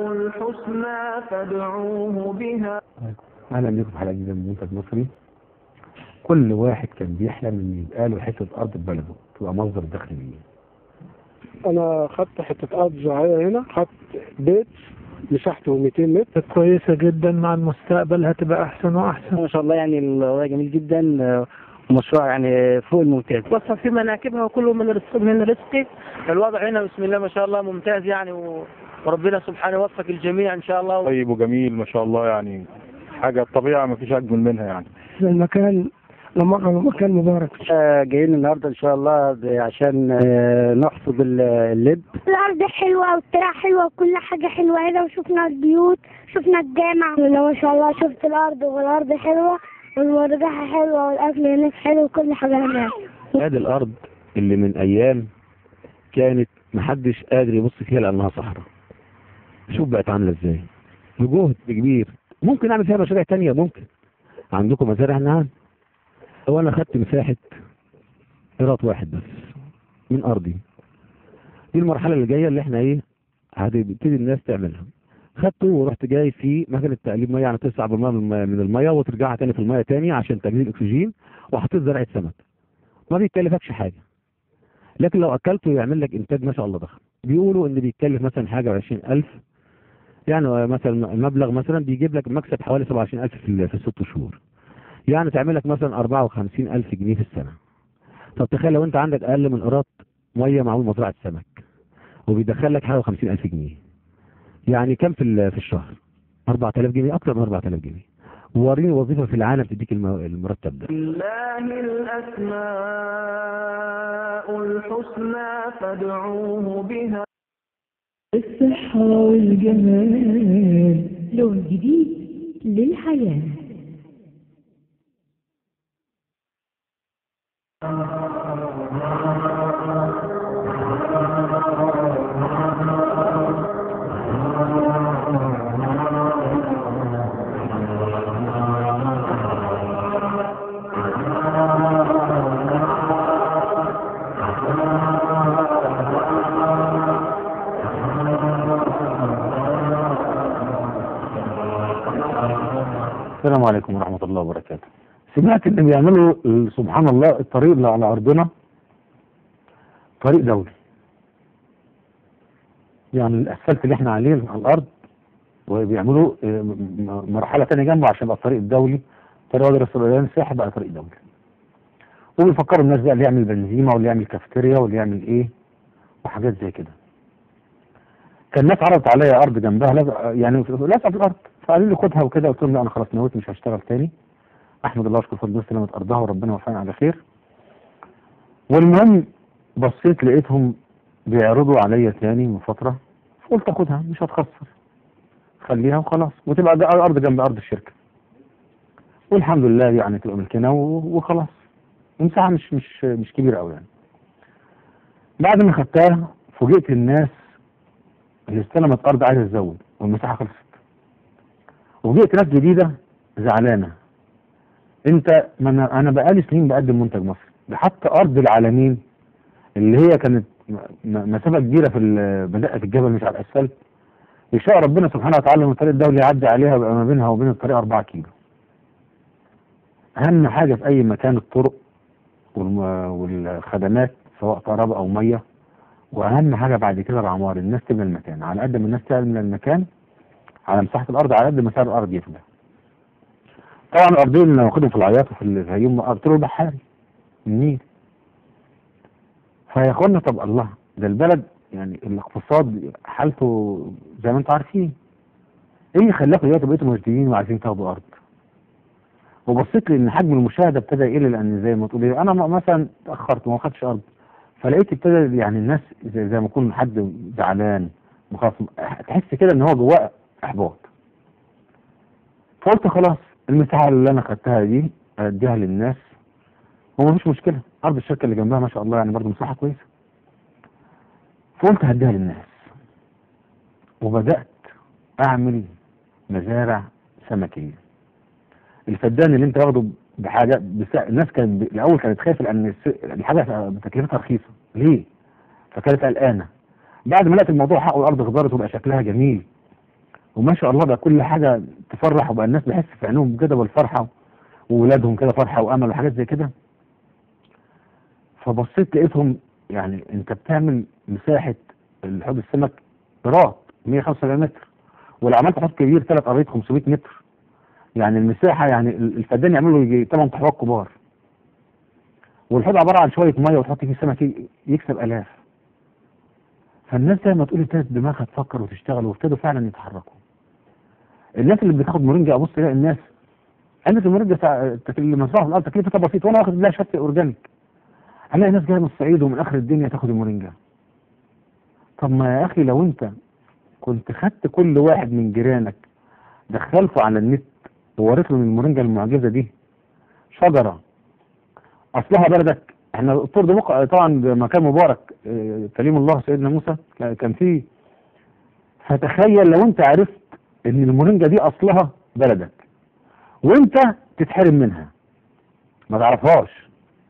الحسنى فادعوه بها اهلا بيكم في حلقه جديده من منتج مصري كل واحد كان بيحلم ان يبقى له حته ارض في بلده تبقى مصدر دخل ليه انا خدت حته ارض زراعيه هنا خدت بيت مساحته 200 متر كويسة جدا مع المستقبل هتبقى أحسن وأحسن ما شاء الله يعني الوضع جميل جدا آه، ومشروع يعني فوق الممتاز وصل في مناكبها وكل من رزق من رزقه الوضع هنا بسم الله ما شاء الله ممتاز يعني و- وربنا سبحانه يوفق الجميع ان شاء الله طيب وجميل ما شاء الله يعني حاجة الطبيعة ما فيش أجمل منها يعني المكان لمقر مكان مبارك آه، جايين النهارده ان شاء الله ب- عشان آه، نحصد ال- اللب الأرض حلوة والطريقة حلوة وكل حاجة حلوة هنا وشفنا البيوت شفنا الجامع أنا ما شاء الله شفت الأرض والأرض حلوة والمرجحة حلوة والأكل هناك حلو وكل حاجة هناك ادي الارض اللي من ايام كانت محدش قادر يبص فيها لانها صحراء شوف بقت عامله ازاي بجهد كبير ممكن اعمل فيها مشاريع تانية ممكن عندكم مزارع نعم هو انا خدت مساحه قيراط واحد بس من ارضي دي المرحله اللي جايه اللي احنا ايه هتبتدي الناس تعملها خدته ورحت جاي في مكنه تقليب ميه يعني تسحب الميه من المية- من الميه وترجعها تاني في الميه تاني عشان تجديد الاكسجين وحطيت زرعه سمك ما بيكلفكش حاجه لكن لو اكلته يعمل لك انتاج ما شاء الله ضخم بيقولوا ان بيتكلف مثلا حاجه 20000 يعني مثلا المبلغ مثلا بيجيب لك مكسب حوالي 27000 في ال- في الست شهور يعني تعمل لك مثلا 54000 جنيه في السنه طب تخيل لو انت عندك اقل من قراط ميه معمول مزرعه سمك وبيدخل لك حاجه 50000 جنيه يعني كم في ال- في الشهر 4000 جنيه اكتر من 4000 جنيه وريني وظيفه في العالم تديك الم- المرتب ده لله الأسماء الحسنى فادعوه بها الصحة والجمال لون جديد للحياة السلام عليكم ورحمة الله وبركاته سمعت ان بيعملوا ال- سبحان الله الطريق اللي على ارضنا طريق دولي يعني الاسفلت اللي احنا عليه على الارض وبيعملوا آه، م- م- مرحلة تانية جنبه عشان يبقى الطريق الدولي طريق وادي السلطان ساحل بقى طريق دولي وبيفكروا الناس بقى اللي يعمل بنزيمة واللي يعمل كافيتيريا واللي يعمل ايه وحاجات زي كده كان الناس عرضت عليا ارض جنبها لازقة- يعني لازقه في الارض فقالوا لي خدها وكده قلت لهم لا انا خلاص نويت مش هشتغل تاني احمد الله واشكر فضل سلامة ارضها وربنا يوفقنا على خير والمهم بصيت لقيتهم بيعرضوا عليا تاني من فترة فقلت اخدها مش هتخسر خليها وخلاص وتبقى ده ارض جنب ارض الشركة والحمد لله يعني تبقى ملكنا و- وخلاص ومساحة مش مش مش كبيرة قوي يعني بعد ما خدتها فوجئت الناس اللي استلمت ارض عايزه تزود والمساحه خلصت وجئت ناس جديده زعلانه انت ما انا انا بقالي سنين بقدم منتج مصري ده حتى ارض العالمين اللي هي كانت م- م- مسافه كبيره في ال- بدقه الجبل مش على الاسفلت يشاء ربنا سبحانه وتعالى من الطريق الدولي يعدي عليها بقى ما بينها وبين الطريق 4 كيلو اهم حاجه في اي مكان الطرق والم- والخدمات سواء كهرباء او ميه واهم حاجه بعد كده العمار الناس تبني المكان على قد ما الناس تبني المكان على مساحه الارض على قد ما سعر الارض يفضل طبعا الارضين اللي واخدهم في العياط وفي الفيوم قلت له البحاري النيل فيا اخوانا طب الله ده البلد يعني الاقتصاد حالته زي ما انتم عارفين ايه اللي خلاكم دلوقتي بقيتوا مجديين وعايزين تاخدوا ارض وبصيت لي ان حجم المشاهده ابتدى يقل لان زي ما تقولي انا م- مثلا اتاخرت وما خدتش ارض فلقيت ابتدى يعني الناس زي, زي ما يكون حد زعلان مخاف تحس كده ان هو جواه احباط فقلت خلاص المساحه اللي انا خدتها دي اديها للناس ومفيش مشكله ارض الشركه اللي جنبها ما شاء الله يعني برضه مساحه كويسه فقلت هديها للناس وبدات اعمل مزارع سمكيه الفدان اللي انت واخده بحاجه بس الناس كانت ب... الاول كانت خايفه لان الس... الحاجه تكلفتها رخيصه ليه؟ فكانت قلقانه بعد ما لقيت الموضوع حقه الارض خضرت وبقى شكلها جميل وما شاء الله بقى كل حاجة تفرح وبقى الناس بيحس في عينهم كده بالفرحة وولادهم كده فرحة وأمل وحاجات زي كده فبصيت لقيتهم يعني أنت بتعمل مساحة الحوض السمك قراط 175 متر ولو عملت حوض كبير ثلاث قريت 500 متر يعني المساحة يعني الفدان يعملوا يجي 8 حواض كبار والحوض عبارة عن شوية مية وتحط فيه سمك ي- يكسب آلاف فالناس زي ما تقول ابتدت دماغها تفكر وتشتغل وابتدوا فعلا يتحركوا الناس اللي بتاخد مورينجا ابص الاقي الناس قالت المورينجا تع- تك- اللي مزرعه في الارض تكلفتها بسيطه وانا واخد لها شهاده اورجانيك الاقي ناس جايه من الصعيد ومن اخر الدنيا تاخد المورينجا طب ما يا اخي لو انت كنت خدت كل واحد من جيرانك دخلته على النت ووريت له من المورينجا المعجزه دي شجره اصلها بلدك احنا الطور ده مق- طبعا مكان مبارك اه، كليم الله سيدنا موسى ك- كان فيه فتخيل لو انت عرفت ان المورينجا دي اصلها بلدك وانت تتحرم منها ما تعرفهاش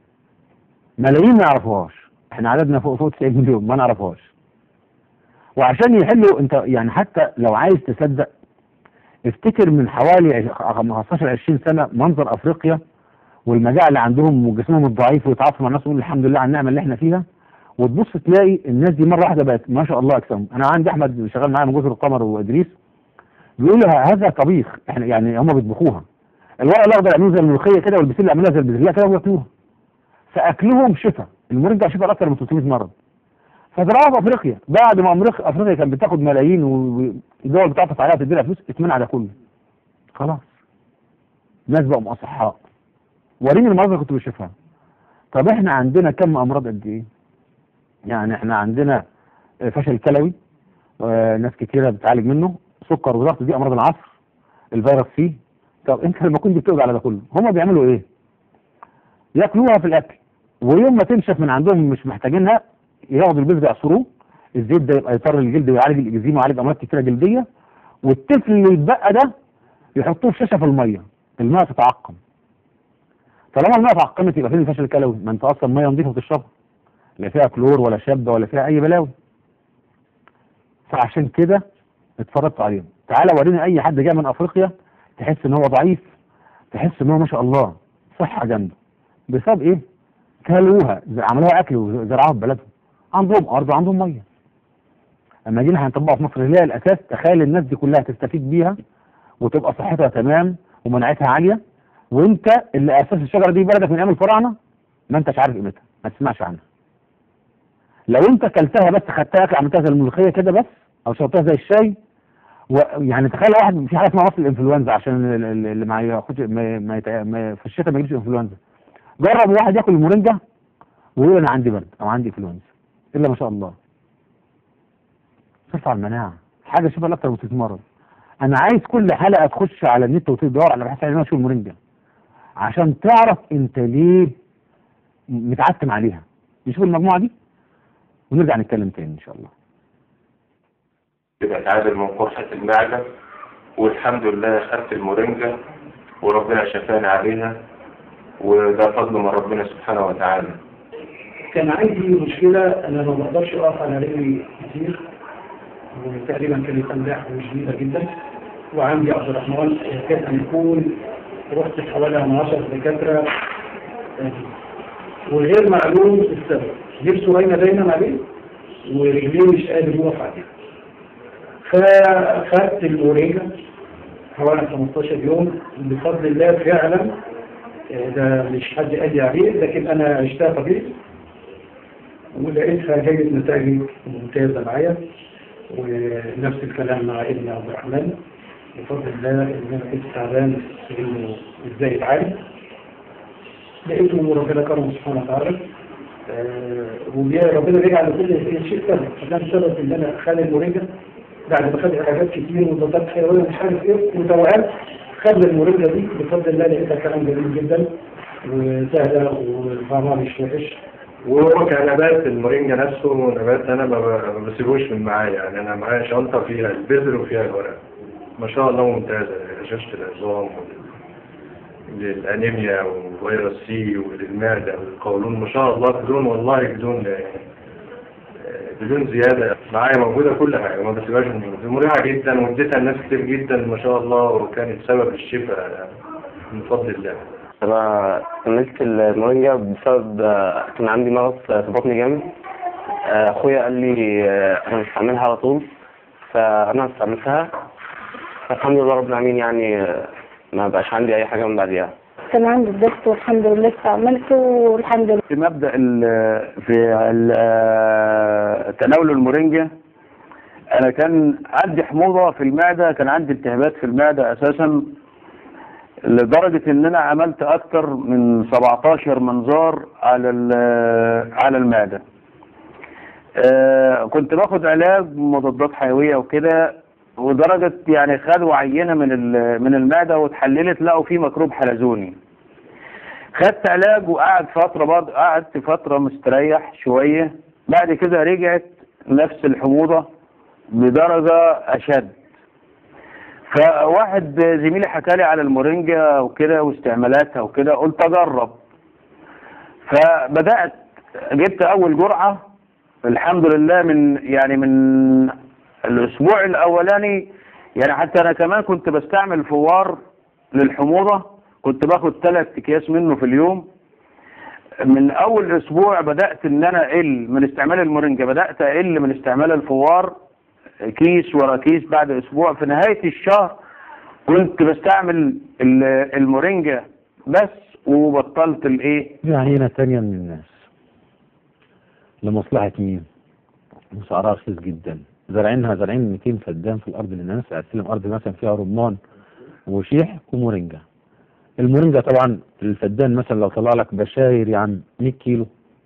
ملايين ما يعرفوهاش احنا عددنا فوق فوق 90 مليون ما نعرفهاش وعشان يحلوا انت يعني حتى لو عايز تصدق افتكر من حوالي عش- 15 20 سنه منظر افريقيا والمجاعه اللي عندهم وجسمهم الضعيف ويتعاطفوا مع الناس ويقولوا الحمد لله على النعمه اللي احنا فيها وتبص تلاقي الناس دي مره واحده بقت ما شاء الله اجسام انا عندي احمد اللي شغال معايا من جزر القمر وادريس بيقولوا هذا طبيخ احنا يعني هم بيطبخوها الورق الاخضر يعملوه زي الملوخيه كده والبسله يعملوها زي البسله كده وياكلوها فاكلهم شفاء المرجع شفاء اكثر من 300 مرض فزرعوها في افريقيا بعد ما أمريكا- افريقيا كانت بتاخد ملايين والدول بتعطف عليها تدي لها فلوس اتمنع ده كله خلاص الناس بقوا اصحاء وريني المرض اللي كنت بشوفها طب احنا عندنا كم امراض قد ايه يعني احنا عندنا فشل كلوي آه، ناس كتيره بتعالج منه سكر وضغط دي امراض العصر الفيروس سي طب انت لما كنت بتقعد على ده كله هم بيعملوا ايه ياكلوها في الاكل ويوم ما تنشف من عندهم مش محتاجينها ياخدوا البيض ده يعصروه الزيت ده يبقى يطر الجلد ويعالج الاكزيما ويعالج امراض كتيره جلديه والطفل اللي يتبقى ده يحطوه في شاشه في الميه الماء تتعقم طالما الماء اتعقمت يبقى فين الفشل الكلوي ما انت اصلا ميه نظيفه بتشربها لا فيها كلور ولا شابه ولا فيها اي بلاوي فعشان كده اتفرجت عليهم تعالى وريني اي حد جاي من افريقيا تحس ان هو ضعيف تحس ان هو ما شاء الله صحه جامده بسبب ايه كلوها ز- عملوها اكل وزرعوها في بلدهم عندهم ارض وعندهم ميه اما جينا هنطبقها في مصر اللي هي الاساس تخيل الناس دي كلها تستفيد بيها وتبقى صحتها تمام ومناعتها عاليه وانت اللي اساس الشجره دي بلدك من ايام الفراعنه ما انتش عارف قيمتها ما تسمعش عنها لو انت كلتها بس خدتها اكل عملتها زي الملوخيه كده بس او شربتها زي الشاي ويعني تخيل واحد في حاجه اسمها وصل الانفلونزا عشان ال- ال- اللي ما ياخدش ما ما يت- ما- في الشتاء ما يجيبش انفلونزا جرب واحد ياكل المورينجا ويقول انا عندي برد او عندي انفلونزا الا ما شاء الله ترفع المناعه حاجه شوفها اكتر من 6 مرض انا عايز كل حلقه تخش على النت وتدور على بحث علمي شو المورينجا عشان تعرف انت ليه متعتم عليها نشوف المجموعه دي ونرجع نتكلم تاني ان شاء الله بتعادل من قرحة المعدة والحمد لله خدت المورينجا وربنا شفاني عليها وده فضل من ربنا سبحانه وتعالى كان عندي مشكلة أنا ما بقدرش أقف على رجلي كتير وتقريبا كانت أملاح شديدة جدا وعندي عبد الرحمن كاد أن يكون رحت حوالي من 10 دكاترة آه، وغير معلوم السبب جبت باينة دايما عليه ورجليه مش قادر يقف عليه فخدت المورينجا حوالي 15 يوم بفضل الله فعلا آه، ده مش حد قال لي عليه لكن انا عشتها طبيعي ولقيتها جابت نتائج ممتازة معايا ونفس الكلام مع ابن عبد الرحمن بفضل الله ان انا كنت تعبان انه ازاي يتعالج لقيته ربنا كرمه سبحانه وتعالى آه، وبيا ربنا بيجعل لكل شيء سبب فكان سبب ان انا خالد المورينجا بعد ما خد علاجات كتير وضغطات حيويه مش عارف ايه وتوعات خد المورينجا دي بفضل الله لقيتها كلام جميل جدا وسهله وطعمها مش وحش وهو كنبات المورينجا نفسه نبات انا ما ب- ما بسيبوش من معايا يعني انا معايا شنطه فيها البذر وفيها الورق ما شاء الله ممتازه لهشاشه العظام للانيميا وفيروس سي وللمعده والقولون ما شاء الله بدون والله بدون آه، بدون زيادة معايا موجودة كل حاجة ما بسيبهاش من دي مريحة جدا واديتها لناس كتير جدا ما شاء الله وكانت سبب الشفاء من فضل الله انا استعملت المورينجا بسبب آه، كان عندي مرض في بطني جامد آه، اخويا قال لي آه، انا هستعملها على طول فانا استعملتها فالحمد لله رب العالمين يعني آه، ما بقاش عندي اي حاجه من بعديها كان عندي الضغط والحمد لله استعملته والحمد لله في مبدأ ال- في ال- آه، تناول المورينجا أنا كان عندي حموضة في المعدة كان عندي التهابات في المعدة أساسا لدرجة إن أنا عملت أكتر من 17 منظار على ال- على المعدة آه، كنت باخد علاج مضادات حيوية وكده ودرجة يعني خدوا عينة من ال- من المعدة واتحللت لقوا فيه ميكروب حلزوني خدت علاج وقعد فترة برضه قعدت فترة مستريح شوية بعد كده رجعت نفس الحموضة بدرجة أشد فواحد زميلي حكى لي على المورينجا وكده واستعمالاتها وكده قلت أجرب فبدأت جبت أول جرعة الحمد لله من يعني من الأسبوع الأولاني يعني حتى أنا كمان كنت بستعمل فوار للحموضة كنت باخد ثلاث أكياس منه في اليوم من أول أسبوع بدأت إن أنا أقل من استعمال المورينجا بدأت أقل من استعمال الفوار كيس ورا كيس بعد أسبوع في نهاية الشهر كنت بستعمل ال- المورينجا بس وبطلت الإيه دي عينة تانية من الناس لمصلحة مين؟ وسعرها رخيص جدا زارعينها زارعين 200 فدان في الأرض للناس هتسلم أرض مثلا فيها رمان وشيح ومورينجا المورينجا طبعا الفدان مثلا لو طلع لك بشاير يا عم 100 كيلو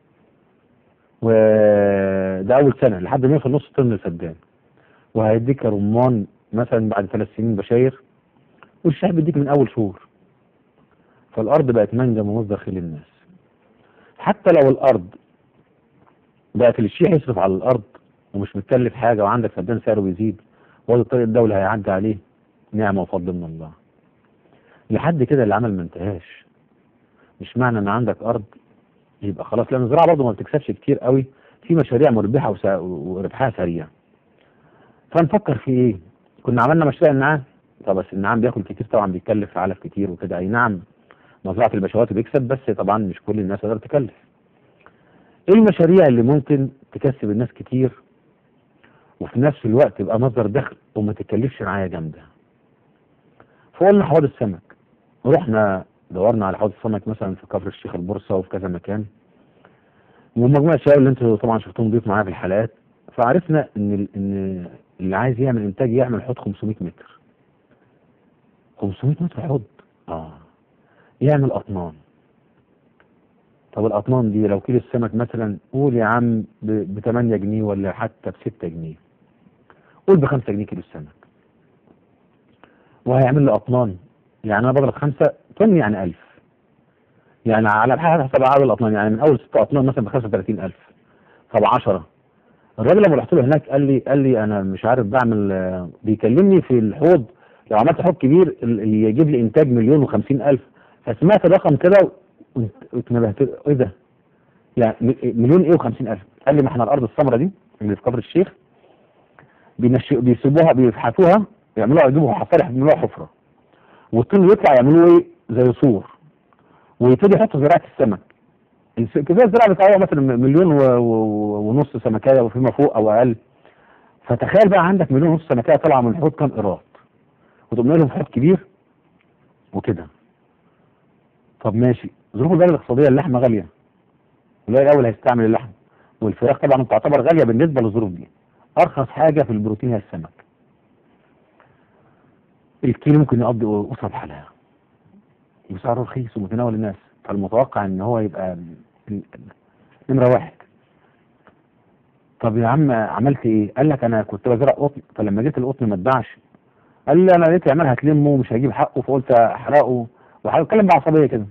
وده أول سنة لحد ما يوصل نص طن الفدان وهيديك رمان مثلا بعد ثلاث سنين بشاير والشيح بيديك من أول شهور فالأرض بقت منجم ومصدر خير للناس حتى لو الأرض بقت الشيح يصرف على الأرض ومش متكلف حاجة وعندك فدان سعره بيزيد وادي الطريق الدولة هيعدي عليه نعمة وفضل من الله لحد كده اللي عمل ما انتهاش مش معنى ان عندك ارض يبقى خلاص لان الزراعه برضه ما بتكسبش كتير قوي في مشاريع مربحه وسا- وربحها سريع فنفكر في ايه كنا عملنا مشروع النعام طب بس النعام بياكل كتير طبعا بيكلف علف كتير وكده اي نعم مزرعه البشوات بيكسب بس طبعا مش كل الناس تقدر تكلف ايه المشاريع اللي ممكن تكسب الناس كتير وفي نفس الوقت يبقى مصدر دخل وما تكلفش رعايه جامده فقلنا حوض السمك رحنا دورنا على حوض السمك مثلا في كفر الشيخ البورصه وفي كذا مكان ومجموعه الشباب اللي انتوا طبعا شفتهم ضيف معايا في الحلقات فعرفنا ان ال- ان اللي عايز يعمل انتاج يعمل حوض 500 متر 500 متر حوض اه يعمل اطنان طب الاطنان دي لو كيلو السمك مثلا قول يا عم ب 8 جنيه ولا حتى ب 6 جنيه قول ب 5 جنيه كيلو السمك وهيعمل له اطنان يعني انا بضرب خمسة طن يعني 1000 يعني على حسب عدد الاطنان يعني من اول ست اطنان مثلا ب 35000 طب 10 الراجل لما رحت له هناك قال لي قال لي انا مش عارف بعمل آه، بيكلمني في الحوض لو عملت حوض كبير ال- يجيب لي انتاج مليون وخمسين الف فسمعت الرقم كده وانت- واتنبهت ايه ده؟ يعني م- مليون ايه وخمسين الف قال لي ما احنا الارض السمراء دي اللي في كفر الشيخ بينشئ بيسيبوها بيفحتوها يعملوها يجيبوا حفار يعملوها حفره والطين يطلع يعملوه ايه زي سور ويبتدي يحطوا زراعه السمك الس- كفايه الزراعه بتاعها مثلا مليون و... و... ونص سمكيه وفيما فوق او اقل فتخيل بقى عندك مليون ونص سمكيه طالعه من الحوض كام قيراط وتقوم لهم حوض كبير وكده طب ماشي ظروف البلد الاقتصاديه اللحمه غاليه والقليل الاول هيستعمل اللحم والفراخ طبعا تعتبر غاليه بالنسبه للظروف دي ارخص حاجه في البروتين هي السمك الكيلو ممكن يقضي اسره بحالها وسعره رخيص ومتناول الناس فالمتوقع ان هو يبقى ال- نمره واحد طب يا عم عملت ايه؟ قال لك انا كنت بزرع قطن فلما جيت القطن ما اتباعش قال لي انا لقيت يعملها هتلمه ومش هيجيب حقه فقلت احرقه وهتكلم بعصبيه كده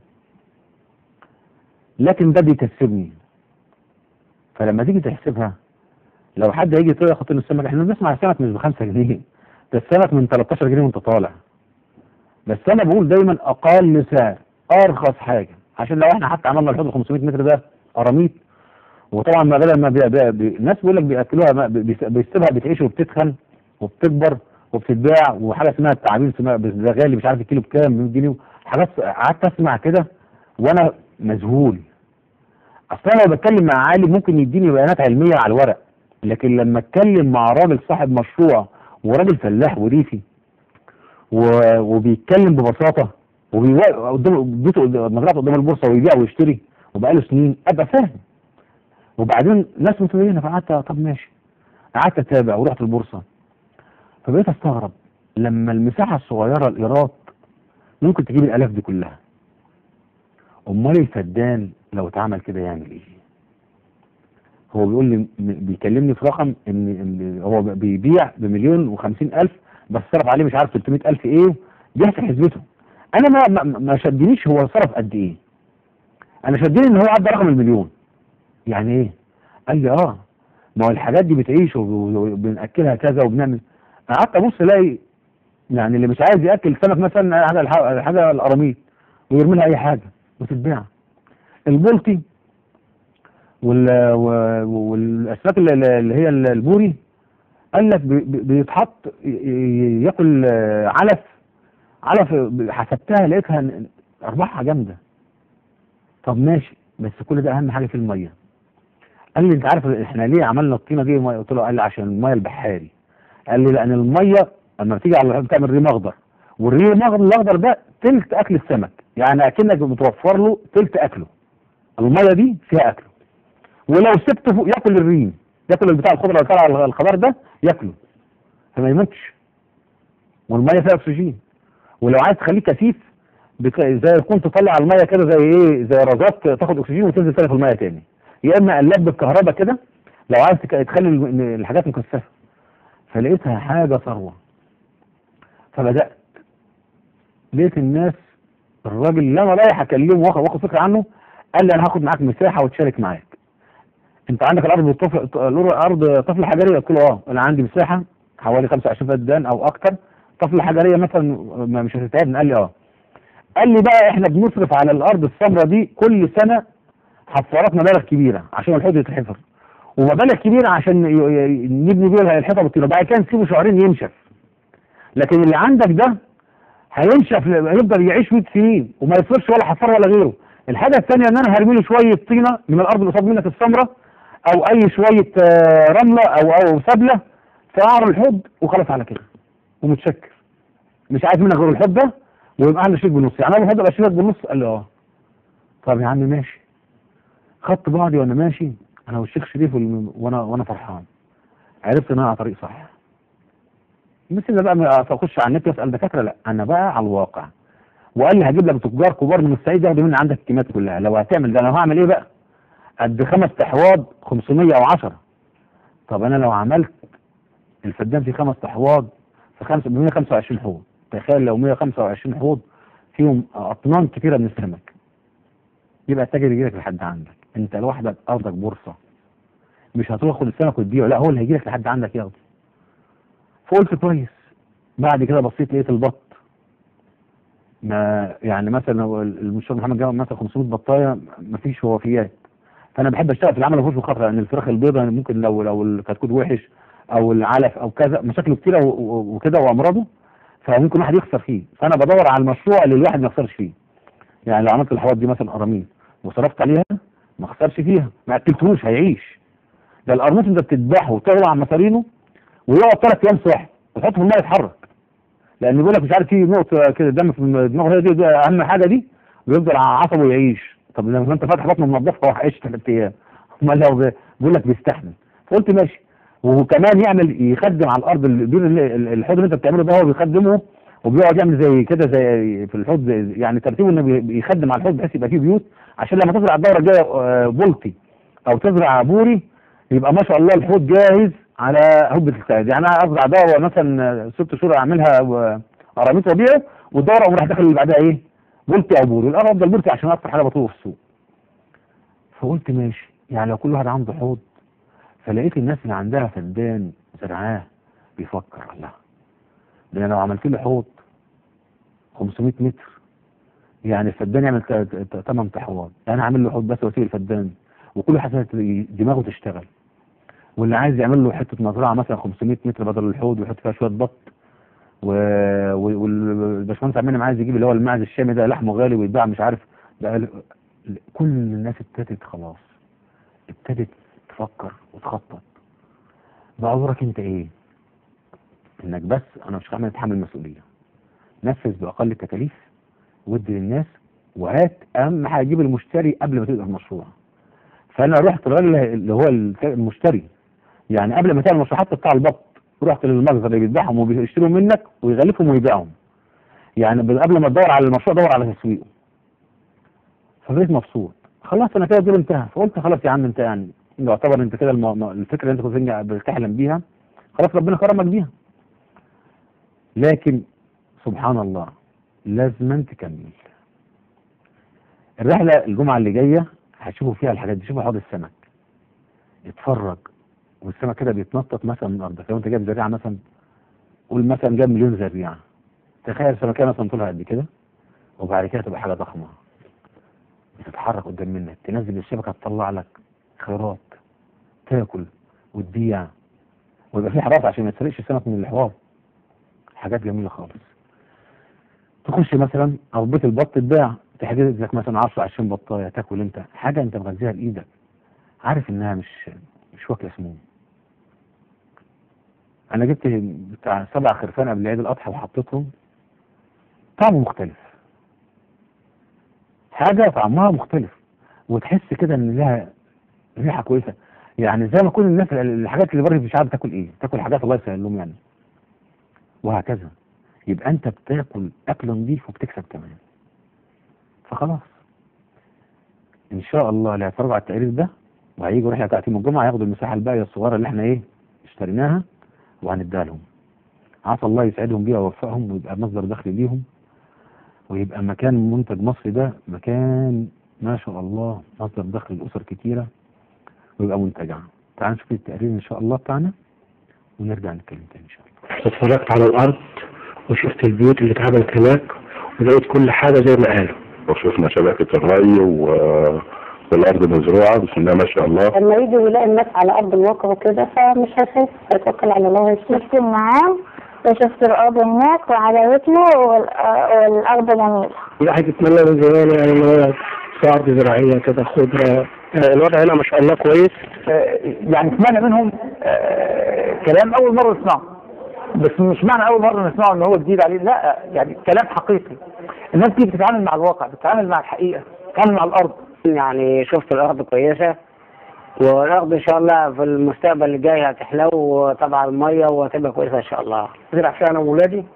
لكن ده بيكسبني فلما تيجي تحسبها لو حد هيجي يطلع ياخد السمك احنا بنسمع السمك مش ب 5 جنيه ده السمك من 13 جنيه وانت طالع بس انا بقول دايما اقل سعر ارخص حاجه عشان لو احنا حتى عملنا الحوض 500 متر ده قراميط وطبعا ما بدل ما بي... بي... بي... الناس بيقول لك بياكلوها ما... بي... بيس- بيسيبها بتعيش وبتتخن وبتكبر وبتتباع وحاجه اسمها التعابين اسمها ده غالي مش عارف الكيلو بكام 100 جنيه حاجات قعدت اسمع كده وانا مذهول اصلا لو بتكلم مع عالم ممكن يديني بيانات علميه على الورق لكن لما اتكلم مع راجل صاحب مشروع وراجل فلاح وريفي و- وبيتكلم ببساطه وبيواقف قدام بيته قدام- مزرعته قدام البورصه ويبيع ويشتري وبقاله سنين ابقى فاهم وبعدين ناس متدينه فقعدت طب ماشي قعدت اتابع ورحت البورصه فبقيت استغرب لما المساحه الصغيره الايراد ممكن تجيب الالاف دي كلها امال الفدان لو اتعمل كده يعمل ايه هو بيقول لي م- بيكلمني في رقم ان إن هو بيبيع بمليون وخمسين الف بس صرف عليه مش عارف 300 الف ايه بيحسب حسبته انا ما ما, ما شدنيش هو صرف قد ايه انا شدني ان هو عدى رقم المليون يعني ايه قال لي اه ما هو الحاجات دي بتعيش وب- وبناكلها كذا وبنعمل قعدت ابص الاقي يعني اللي مش عايز ياكل سمك مثلا حاجه الح- حاجه القراميط ويرمي لها اي حاجه وتتباع البلطي وال و- والاسماك اللي اللي هي البوري قال لك بي- بي- بيتحط ي- ي- ياكل آه، علف علف حسبتها لقيتها ن- ارباحها جامده طب ماشي بس كل ده اهم حاجه في الميه قال لي انت عارف احنا ليه عملنا الطينه دي مية؟ قلت له قال لي عشان الميه البحاري قال لي لان الميه لما بتيجي على بتعمل ريم اخضر والريم الأخضر- الاخضر ده تلت اكل السمك يعني اكنك بتوفر له تلت اكله الميه دي فيها اكله ولو سبته فوق ياكل الريم ياكل البتاع الخضره اللي طالع الخضار ده ياكله فما يموتش والميه فيها اكسجين ولو عايز تخليه كثيف بت... زي يكون تطلع الميه كده زي ايه زي رذاذ تاخد اكسجين وتنزل تاني في الميه تاني يا اما قلاب بالكهرباء كده لو عايز تك- تخلي الم- الحاجات مكثفه فلقيتها حاجه ثروه فبدات لقيت الناس الراجل اللي انا رايح اكلمه واخد واخد فكره عنه قال لي انا هاخد معاك مساحه وتشارك معاك انت عندك الارض بالطفل الارض طفل حجريه قلت له اه انا عندي مساحه حوالي 25 فدان او اكتر طفل حجريه مثلا ما- مش هتتعبني قال لي اه قال لي بقى احنا بنصرف على الارض السمراء دي كل سنه حفارات مبالغ كبيره عشان الحوض يتحفر ومبالغ كبيره عشان ي- ي- نبني بيها الحيطه بالطينه بعد كده نسيبه شهرين ينشف لكن اللي عندك ده هينشف هيفضل يعيش 100 سنين وما يصرفش ولا حفار ولا غيره الحاجه الثانيه ان انا هرمي له شويه طينه من الارض اللي قصاد منك السمراء او اي شويه آه، رمله او او سبله في قعر الحوض وخلاص على كده ومتشكر مش عايز منك غير الحوض ده ويبقى انا شريك بالنص يعني انا بفضل ابقى شريك بالنص قال لي اه طب يا عم ماشي خدت بعضي وانا ماشي انا والشيخ شريف والم- وانا وانا فرحان عرفت ان انا على طريق صح مثل بقى ما اخش على النت اسال دكاتره لا انا بقى على الواقع وقال لي هجيب لك تجار كبار من الصعيد ياخدوا مني عندك الكميات كلها لو هتعمل ده انا هعمل ايه بقى قد خمس احواض 510 طب انا لو عملت الفدان فيه خمس احواض في خمسة ب 125 حوض تخيل لو 125 حوض فيهم اطنان كتيره من السمك يبقى التاجر يجي لك لحد عندك انت لوحدك ارضك بورصه مش هتاخد السمك وتبيعه لا هو اللي هيجي لك لحد عندك ياخده فقلت كويس بعد كده بصيت لقيت البط ما يعني مثلا هو المستشار محمد جاب مثلا 500 بطايه ما فيش وفيات فانا بحب اشتغل في العمل ما فيهوش مخاطره لان الفراخ البيضاء ممكن لو لو الكتكوت وحش او العلف او كذا مشاكله كتيره و- و- وكده وامراضه فممكن واحد يخسر فيه فانا بدور على المشروع اللي الواحد ما يخسرش فيه يعني لو عملت الحوض دي مثلا قرامين وصرفت عليها ما خسرش فيها ما اكلتهوش هيعيش ده القرموط انت بتذبحه وتطلع مصارينه ويقعد ثلاث ايام صاحي وتحطه في الميه يتحرك لان بيقول لك مش عارف في نقطه كده دم في دماغه هي دي, دي اهم حاجه دي ويفضل عصبه يعيش طب لما انت فاتح بطنه منضفها هو هيعيش ثلاث ايام امال لو ب- بيقول لك بيستحمل فقلت ماشي وكمان يعمل يخدم على الارض ال- دي ال- ال- الحوض اللي انت بتعمله ده هو بيخدمه وبيقعد يعمل زي كده زي في الحوض زي يعني ترتيبه انه بي- بيخدم على الحوض بحيث يبقى فيه بيوت عشان لما تزرع الدوره الجايه آه، بلطي او تزرع بوري يبقى ما شاء الله الحوض جاهز على هبة السعيد يعني انا ازرع دوره مثلا آه، ست شهور اعملها و- قراميط وبيعه والدوره اقوم راح داخل اللي بعدها ايه؟ بلطي او بوري القرب ده البلطي عشان اكتر حاجه بطلبه في السوق فقلت ماشي يعني لو كل واحد عنده حوض فلقيت الناس اللي عندها فدان زرعاه بيفكر الله ده انا لو عملت له حوض 500 متر يعني الفدان يعمل 8 حوض انا عامل له حوض بس واسيب الفدان وكل واحد دماغه تشتغل واللي عايز يعمل له حته مزرعه مثلا 500 متر بدل الحوض ويحط فيها شويه بط و... و- والباشمهندس عبد المنعم عايز يجيب اللي هو الماعز الشامي ده لحمه غالي ويتباع مش عارف بقى ل- كل الناس ابتدت خلاص ابتدت تفكر وتخطط بقى دورك انت ايه؟ انك بس انا مش هعمل اتحمل المسؤوليه نفذ باقل التكاليف ودي للناس وهات اهم حاجه جيب المشتري قبل ما تبدا المشروع فانا رحت للراجل اللي هو المشتري يعني قبل ما تعمل المشروع حتى بتاع البط رحت للمخزن اللي بيذبحهم وبيشتروا منك ويغلفهم ويبيعهم يعني قبل ما تدور على المشروع دور على تسويقه فبقيت مبسوط خلاص انا كده الدور انتهى فقلت خلاص يا عم انت يعني يعتبر انت كده الم... م- الفكره اللي انت كنت بتحلم بيها خلاص ربنا كرمك بيها لكن سبحان الله لازم تكمل الرحله الجمعه اللي جايه هتشوفوا فيها الحاجات دي شوفوا حوض السمك اتفرج والسمك كده بيتنطط مثلا من ارضك لو انت جايب زريعه مثلا قول مثلا جايب مليون زريعه تخيل سمكه مثلا طولها قد كده وبعد كده تبقى حاجه ضخمه بتتحرك قدام منك تنزل الشبكه تطلع لك خيرات تاكل وتبيع ويبقى في حراسه عشان ما يتسرقش السمك من الحوار حاجات جميله خالص تخش مثلا او بيت البط تتباع تحجز لك مثلا 10 20 بطايه تاكل انت حاجه انت مغذيها بايدك عارف انها مش مش واكله سموم انا جبت بتاع سبع خرفان قبل عيد الاضحى وحطيتهم طعمه مختلف حاجه طعمها مختلف وتحس كده ان لها ريحه كويسه يعني زي ما كل الناس الحاجات اللي بره مش عارف تاكل ايه تاكل حاجات الله يسهل لهم يعني وهكذا يبقى انت بتاكل اكل نظيف وبتكسب كمان فخلاص ان شاء الله اللي هيتفرجوا على التقرير ده وهيجوا رحله بتاعت يوم الجمعه ياخدوا المساحه الباقيه الصغيره اللي احنا ايه اشتريناها وهنديها لهم عسى الله يسعدهم بيها ويوفقهم ويبقى مصدر دخل ليهم ويبقى مكان منتج مصري ده مكان ما شاء الله مصدر دخل لاسر كتيره ويبقى منتجع تعالوا نشوف التقرير ان شاء الله بتاعنا ونرجع نتكلم تاني ان شاء الله اتفرجت على الارض وشفت البيوت اللي اتعملت هناك ولقيت كل حاجه زي ما قالوا وشفنا شبكة الري و... والأرض مزروعة بسم الله ما شاء الله لما يجي ويلاقي الناس على ارض الواقع وكده فمش هيخاف هيتوكل على الله ويسلم شفت النعام وشفت الأرض هناك وعجبتني وال- والأرض جميلة الواحد يتمنى من زمان يعني ان هو في ارض زراعيه كده خضره آه، الوضع هنا ما شاء الله كويس يعني سمعنا منهم آه، كلام اول مره نسمعه بس مش معنى اول مره نسمعه ان هو جديد عليه لا يعني كلام حقيقي الناس دي بتتعامل مع الواقع بتتعامل مع الحقيقه بتتعامل مع الارض يعني شفت الارض كويسه والارض ان شاء الله في المستقبل الجاي هتحلو وطبعا الميه وهتبقى كويسه ان شاء الله زرع فيها انا وولادي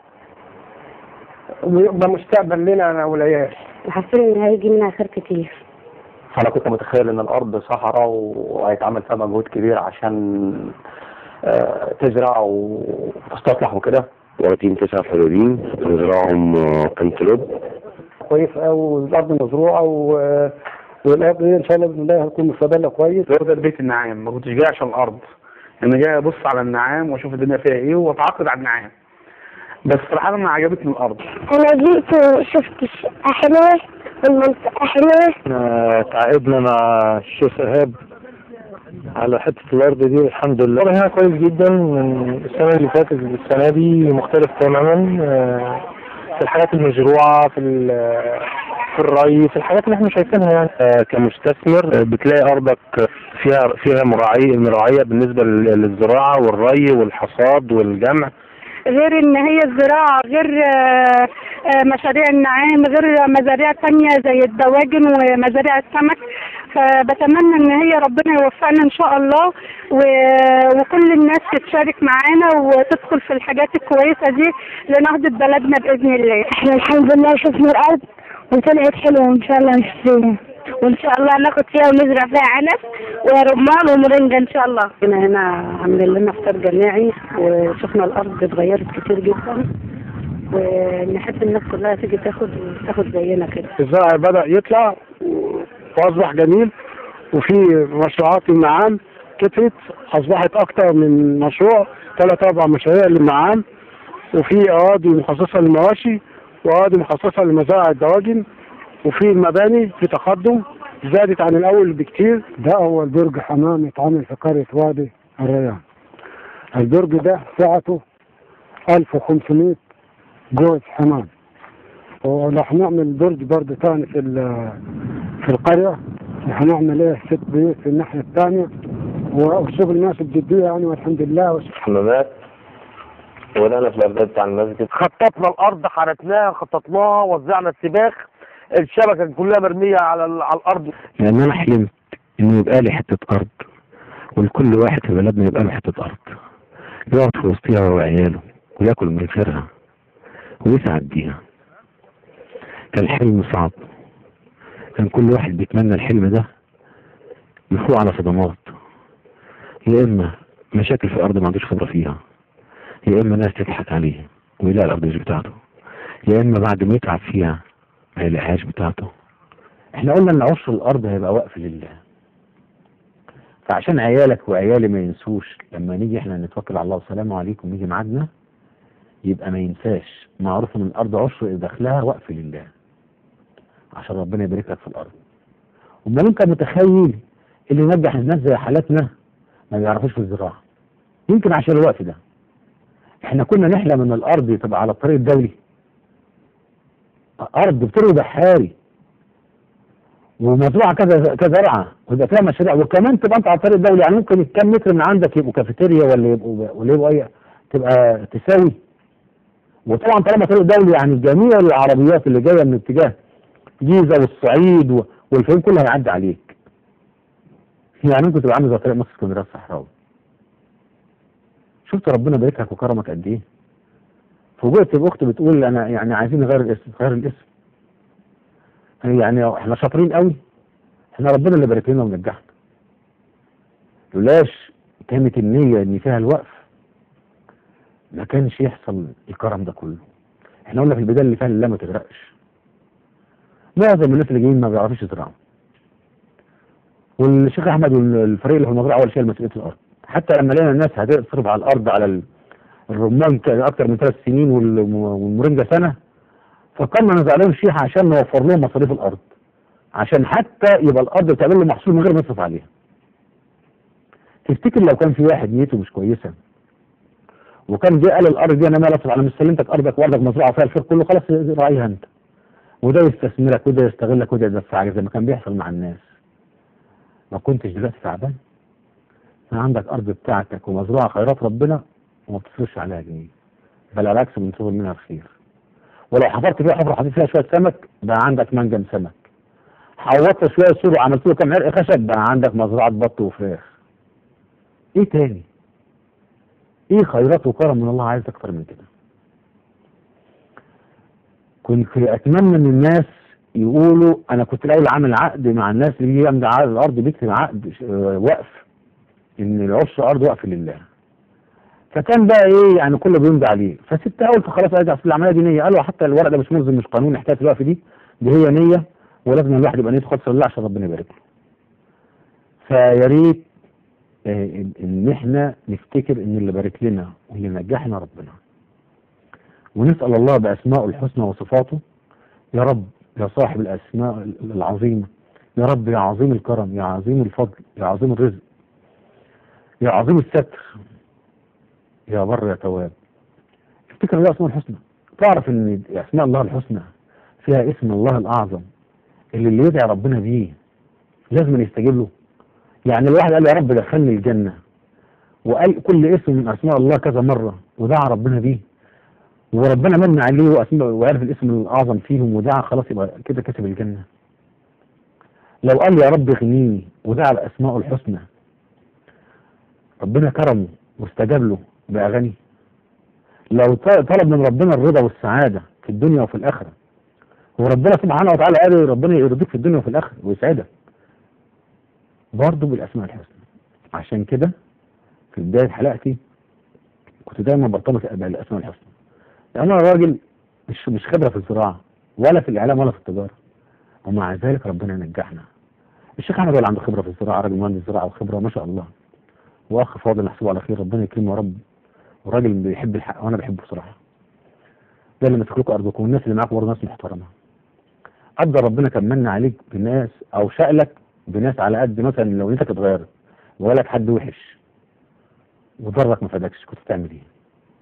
ويبقى مستقبل لنا انا والعيال حاسين إن هيجي منها خير كتير انا كنت متخيل ان الارض صحراء وهيتعمل فيها مجهود كبير عشان آه، تزرع وتستصلح وكده واخدين تسع فدادين نزرعهم آه، انتلوب كويس قوي والارض مزروعه و... والارض دي ان شاء الله باذن الله هتكون مستقبلها كويس ده بيت النعام ما كنتش جاي عشان الارض انا جاي ابص على النعام واشوف الدنيا فيها ايه واتعاقد على النعام بس صراحه انا عجبتني الارض أنا جيت وشفت الشقة حلوة والمنطقة حلوة احنا تعبنا مع الشيخ ايهاب على حته الارض دي والحمد لله الوضع هنا كويس جدا من السنه اللي فاتت للسنه دي مختلف تماما آه، في الحاجات المزروعه في ال- في الري في الحاجات اللي احنا شايفينها يعني آه، كمستثمر آه، بتلاقي ارضك فيها فيها مراعيه مراعيه بالنسبه لل- للزراعه والري والحصاد والجمع غير ان هي الزراعة غير آه، آه، مشاريع النعام غير مزاريع تانية زي الدواجن ومزاريع السمك فبتمنى ان هي ربنا يوفقنا ان شاء الله و- وكل الناس تشارك معانا وتدخل في الحاجات الكويسة دي لنهضة بلدنا بإذن الله احنا الحمد لله شفنا الأرض وطلعت حلوة وإن شاء الله نشتريها وان شاء الله ناخد فيها ونزرع فيها عنب ورمان ومرنجة ان شاء الله هنا هنا عاملين لنا فطار جماعي وشفنا الارض اتغيرت كتير جدا ونحب الناس كلها تيجي تاخد تاخد زينا كده الزرع بدأ يطلع وأصبح جميل وفي مشروعات النعام كترت أصبحت أكتر من مشروع ثلاث أربع مشاريع للنعام وفي أراضي مخصصة للمواشي وأراضي مخصصة لمزارع الدواجن وفي المباني في تقدم زادت عن الأول بكتير ده أول برج حمام اتعمل في قرية وادي الريان البرج ده سعته 1500 جوز حمام ورح نعمل برج برضه تاني في ال- في القرية هنعمل ايه ست بيوت في الناحية الثانية والشغل ماشي بجدية يعني والحمد لله حمامات وبدأنا في الإعداد بتاع المسجد خططنا الارض حركناها خططناها وزعنا السباخ الشبكه كلها مرميه على ال- على الارض لان انا حلمت انه يبقى لي حته ارض ولكل واحد في بلدنا يبقى له حته ارض يقعد في وسطها هو وعياله وياكل من خيرها ويسعد بيها كان حلم صعب كان كل واحد بيتمنى الحلم ده يفوق على صدمات يا اما مشاكل في الارض ما عندوش خبره فيها يا اما ناس تضحك عليه ويلاقي الارض مش بتاعته يا اما بعد ما يتعب فيها ما يلاقيهاش بتاعته احنا قلنا ان عشر الارض هيبقى وقف لله فعشان عيالك وعيالي ما ينسوش لما نيجي احنا نتوكل على الله والسلام عليكم يجي ميعادنا يبقى ما ينساش معروف ان الارض عشر دخلها وقف لله عشان ربنا يبارك لك في الارض امال انت متخيل اللي ينجح الناس زي حالاتنا ما بيعرفوش في الزراعه يمكن عشان الوقت ده احنا كنا نحلم ان الارض تبقى على الطريق الدولي ارض بتروي بحاري ومزروعه كذا كزرعه ويبقى فيها مشاريع وكمان تبقى انت على الطريق الدولي يعني ممكن كام متر من عندك يبقوا كافيتيريا ولا يبقوا ولا يبقوا اي تبقى تساوي وطبعا طالما طريق دولي يعني جميع العربيات اللي جايه من اتجاه جيزه والصعيد و- والفيوم كلها هيعدي عليك يعني ممكن تبقى عامل زي طريق مصر اسكندريه الصحراوي شفت ربنا بارك لك وكرمك قد ايه فوجئت باخت بتقول انا يعني عايزين نغير الاسم غير الاسم يعني احنا شاطرين قوي احنا ربنا اللي بارك لنا ونجحنا لولاش كانت النية ان فيها الوقف ما كانش يحصل الكرم ده كله احنا قلنا في البداية اللي فيها لله ما تغرقش معظم الناس اللي جايين ما بيعرفوش يزرعوا والشيخ احمد والفريق اللي في المزرعه اول شيء مسؤوليه الارض حتى لما لقينا الناس هتصرف على الارض على ال- الرمان كان اكتر من ثلاث سنين والم- والمورينجا سنه فكرنا نزع لهم شيحه عشان نوفر لهم مصاريف الارض عشان حتى يبقى الارض بتعمل له محصول من غير ما يصرف عليها تفتكر لو كان في واحد نيته مش كويسه وكان جه قال الارض دي انا مالي اصرف على مش سلمتك ارضك وارضك مزروعه فيها الخير كله خلاص راعيها انت وده يستثمرك وده يستغلك وده يدفعك زي ما كان بيحصل مع الناس ما كنتش دلوقتي تعبان كان عندك ارض بتاعتك ومزروعه خيرات ربنا وما بتصرفش عليها جنيه بل على العكس بنصور منها الخير ولو حفرت فيها حفره حطيت فيها شويه سمك بقى عندك منجم سمك حوطت شويه سور وعملت له كام عرق خشب بقى عندك مزرعه بط وفراخ ايه تاني ايه خيرات وكرم من الله عايز اكتر من كده كنت اتمنى ان الناس يقولوا انا كنت الاول عامل عقد مع الناس اللي بيجي يمضي على الارض بيكتب عقد ش- آه، وقف ان العش ارض وقف لله فكان بقى ايه يعني كله بيمضي عليه فسبت قلت خلاص ارجع في العمليه دي نيه قالوا حتى الورق ده مش ملزم مش قانوني حكايه الوقف دي دي هي نيه ولازم الواحد يبقى نيته خالصه لله عشان ربنا يبارك له فيا ريت آه، ان إن احنا نفتكر ان اللي بارك لنا واللي نجحنا ربنا ونسال الله باسمائه الحسنى وصفاته يا رب يا صاحب الاسماء العظيمه يا رب يا عظيم الكرم يا عظيم الفضل يا عظيم الرزق يا عظيم الستر يا بر يا تواب افتكر الله اسماء الحسنى تعرف ان اسماء الله الحسنى فيها اسم الله الاعظم اللي اللي يدعي ربنا بيه لازم يستجيب له يعني الواحد قال يا رب دخلني الجنه وقال كل اسم من اسماء الله كذا مره ودعا ربنا بيه وربنا من عليه واسماء وعرف الاسم الاعظم فيهم ودعا خلاص يبقى كده كسب الجنه لو قال يا رب اغنيني ودعا باسمائه الحسنى ربنا كرمه واستجاب له باغاني لو ط- طلب من ربنا الرضا والسعاده في الدنيا وفي الاخره وربنا سبحانه وتعالى قال ربنا يرضيك في الدنيا وفي الاخره ويسعدك برضه بالاسماء الحسنى عشان كده في بدايه حلقتي كنت دايما برتبط بالاسماء الحسنى لان انا راجل مش مش خبره في الزراعه ولا في الاعلام ولا في التجاره ومع ذلك ربنا نجحنا الشيخ احمد ولا عنده خبره في الزراعه راجل مهندس زراعه وخبره ما شاء الله واخ فاضل نحسبه على خير ربنا يكرمه يا رب وراجل بيحب الحق وانا بحبه بصراحه ده اللي ماسك لكم ارضكم والناس اللي معاكم برضه ناس محترمه قدر ربنا كان من عليك بناس او شألك بناس على قد مثلا لو نيتك اتغيرت وولد حد وحش وضرك ما فادكش كنت تعمل ايه؟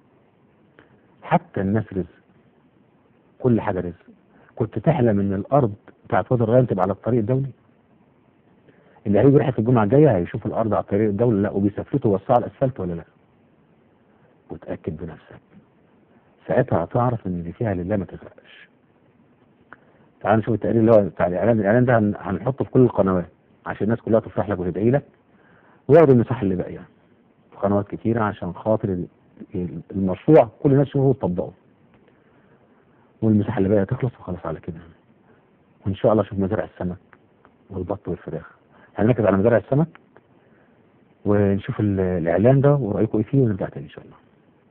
حتى الناس رزق كل حاجه رزق كنت تحلم ان الارض بتاعت وادي الريان تبقى على الطريق الدولي اللي هيجي رحله الجمعه الجايه هيشوف الارض على الطريق الدولي لا وبيسفلتوا وسعوا الاسفلت ولا لا وتاكد بنفسك ساعتها هتعرف ان اللي فيها لله ما تغرقش تعال نشوف التقرير اللي هو بتاع الاعلان الاعلان ده هن- هنحطه في كل القنوات عشان الناس كلها تفرح لك وتدعي لك وياخدوا المساحه اللي باقيه في قنوات كتيره عشان خاطر ال- ال- المشروع كل الناس يشوفوه وتطبقه والمساحه اللي باقيه تخلص وخلاص على كده وان شاء الله اشوف مزارع السمك والبط والفراخ هنركز على مزارع السمك ونشوف ال- الاعلان ده ورايكم ايه فيه ونرجع تاني ان شاء الله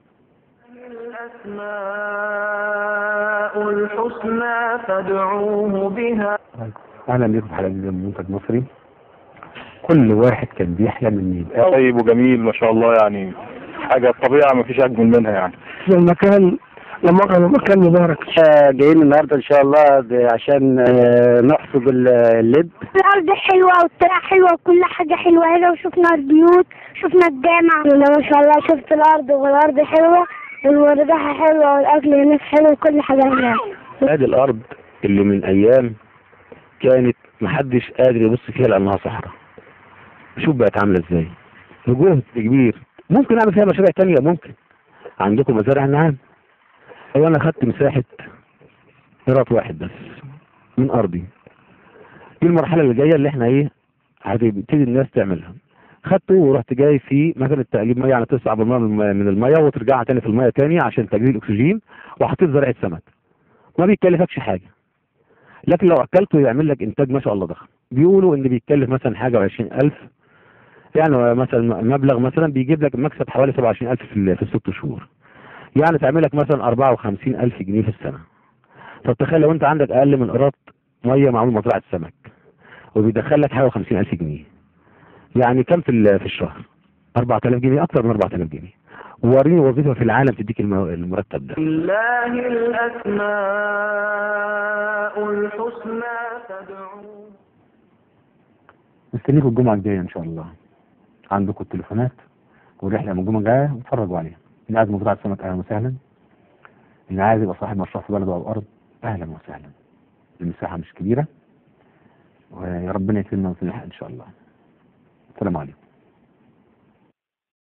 الأسماء الحسنى فادعوه بها اهلا بيكم في حلقه جديده من منتج مصري كل واحد كان بيحلم ان يبقى طيب وجميل ما شاء الله يعني حاجة الطبيعة ما فيش أجمل منها يعني المكان لما كان مكان مبارك جايين النهارده ان شاء الله ب- عشان آه، نحصد ال- اللب الأرض حلوة والطريق حلوة وكل حاجة حلوة هنا وشفنا البيوت شفنا الجامع ما شاء الله شفت الأرض والأرض حلوة والمرجحة حلوة والأكل هناك حلو وكل حاجة هناك ادي الارض اللي من ايام كانت محدش قادر يبص فيها لانها صحراء شوف بقت عامله ازاي بجهد كبير ممكن اعمل فيها مشاريع تانية ممكن عندكم مزارع نعام هو انا خدت مساحه قيراط واحد بس من ارضي دي المرحله اللي جايه اللي احنا ايه هتبتدي الناس تعملها خدته ورحت جاي في مثلا تقليب ميه يعني تسحب الميه من الميه وترجعها تاني في الميه تاني عشان تجديد الاكسجين وحطيت زرعه سمك ما بيكلفكش حاجه لكن لو اكلته يعمل لك انتاج ما شاء الله ضخم بيقولوا ان بيتكلف مثلا حاجه و20000 يعني مثلا مبلغ مثلا بيجيب لك مكسب حوالي 27000 في ال- في الست شهور يعني تعمل لك مثلا 54000 جنيه في السنه طب تخيل لو انت عندك اقل من قراط ميه معمول مزرعه سمك وبيدخل لك حاجه و50000 جنيه يعني كم في ال- في الشهر 4000 جنيه اكتر من 4000 جنيه وريني وظيفه في العالم تديك الم- المرتب ده لله الأسماء الحسنى فادعوه مستنيكم الجمعة الجاية إن شاء الله عندكم التليفونات والرحلة من الجمعة الجاية واتفرجوا عليها اللي عايز مزرعة سمك أهلا وسهلا اللي عايز يبقى صاحب مشروع في بلده أو أرض أهلا وسهلا المساحة مش كبيرة ويا ربنا يكرمنا ونلحق إن شاء الله السلام عليكم